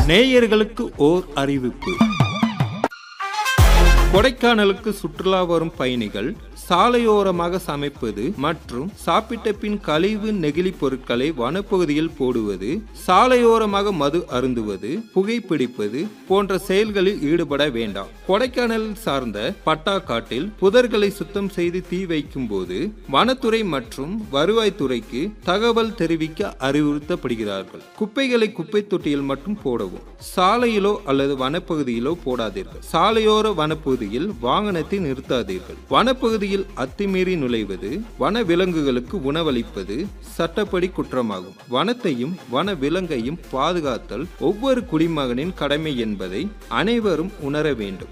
நேயர்களுக்கு ஓர் அறிவிப்பு கொடைக்கானலுக்கு சுற்றுலா வரும் பயணிகள் சாலையோரமாக சமைப்பது மற்றும் சாப்பிட்ட பின் கழிவு நெகிழி பொருட்களை வனப்பகுதியில் போடுவது சாலையோரமாக மது அருந்துவது புகைப்பிடிப்பது போன்ற செயல்களில் ஈடுபட வேண்டாம் கொடைக்கானல் சார்ந்த பட்டாக்காட்டில் புதர்களை சுத்தம் செய்து தீ வைக்கும் போது வனத்துறை மற்றும் வருவாய்த்துறைக்கு தகவல் தெரிவிக்க அறிவுறுத்தப்படுகிறார்கள் குப்பைகளை குப்பை தொட்டியில் மட்டும் போடவும் சாலையிலோ அல்லது வனப்பகுதியிலோ போடாதீர்கள் சாலையோர வனப்பகுதியில் வாகனத்தை நிறுத்தாதீர்கள் வனப்பகுதியில் அத்துமீறி நுழைவது வன விலங்குகளுக்கு உணவளிப்பது சட்டப்படி குற்றமாகும் வனத்தையும் வன விலங்கையும் பாதுகாத்தல் ஒவ்வொரு குடிமகனின் கடமை என்பதை அனைவரும் உணர வேண்டும்